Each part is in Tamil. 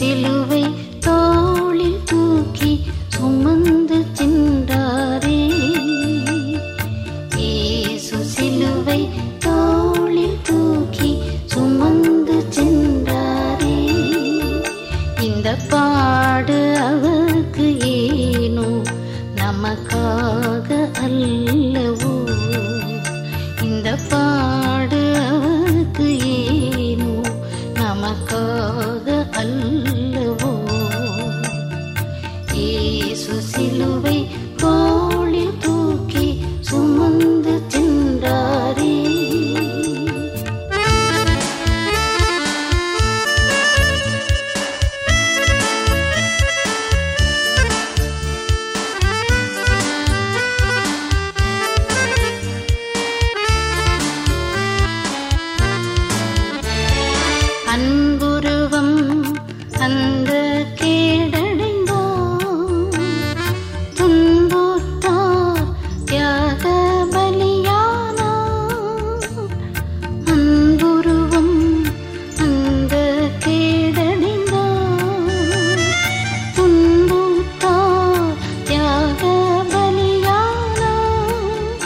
சிலுவை தோளில் தூக்கி சுமந்து சென்றாரே இயேசு சிலுவை தோளில் தூக்கி சுமந்து சென்றாரே இந்த பாடு அவருக்கு ஏனோ நமக்காக அல்லவோ இந்த பாடு அவருக்கு ஏனோ நமக்காக அல்லவோ இயேசு சிலுவை தோளில் தூக்கி சுமந்து சென்றாரே அன்புருவம் அந்த கேடடைந்தோம் துன்புற்றார் தியாக பலியானார் அன்புருவம் அந்த கேடடைந்தோம் துன்புற்றார் தியாக பலியானார்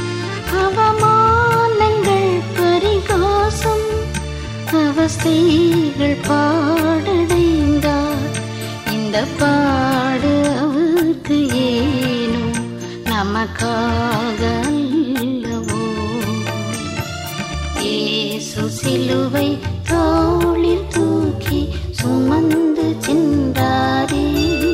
அவமானங்கள் பரிகாசம் அவஸ்தைகள் பாடடைந்தார் இந்த பாடு அவருக்கு ஏனோ நமக்காக அல்லவோ இயேசு சிலுவை தோளில் தூக்கி சுமந்து சென்றாரே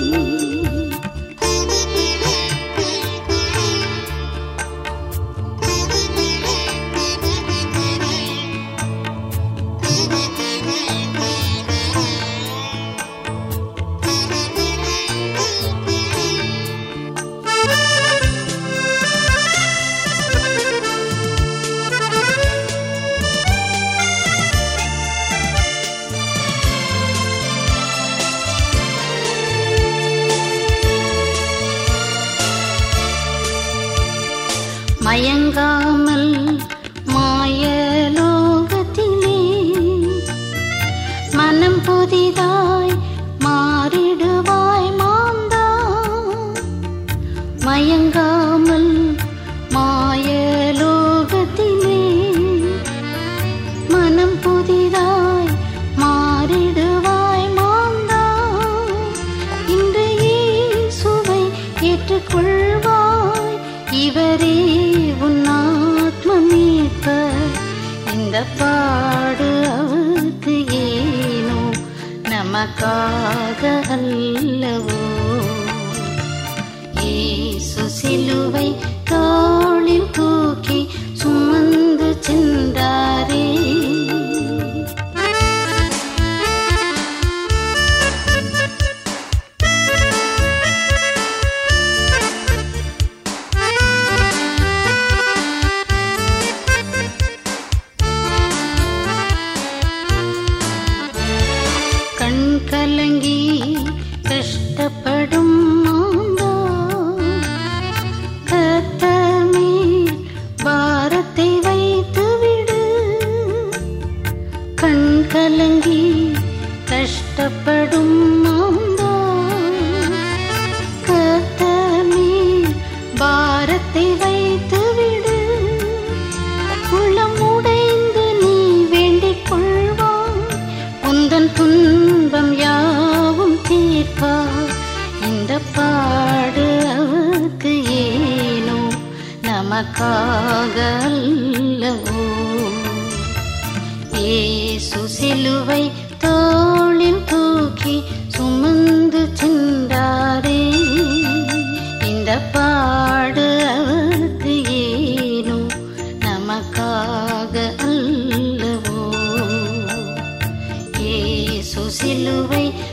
மயங்காமல் மாயலோகத்திலே மனம் புதிதாய் மாறிடுவாய் மாந்தா மயங்காமல் மாயலோகத்திலே மனம் புதிதாய் மாறிடுவாய் மாந்தா இன்று இயேசுவை ஏற்றுக்கொள்வாய் இவரே உன் ஆத்ம மீட்பர் இந்த பாடு அவருக்கு ஏனோ நமக்காக அல்லவோ இயேசு சிலுவை தோளில் தூக்கி சுமந்து சென்றாரே கண் கலங்கி கஷ்டப்படும் மாந்தா கத்தமே பாரத்தை வைத்து விடு கண் கலங்கி கஷ்டப்படும் மாந்தா கத்தமே பாரத்தை வைத்து விடு உள்ளம் உடைந்து நீ வேண்டிக் கொள்வாய் உந்தன் துன்பம் யாவும் தீர்ப்பார் இந்த பாடு அவருக்கு ஏனோ நமக்காக அல்லவோ இயேசு சிலுவை தோளில் தூக்கி சுமந்து சென்றாரே இந்த பாடு அவருக்கு ஏனோ நமக்காக அல்லவோ இயேசு சிலுவை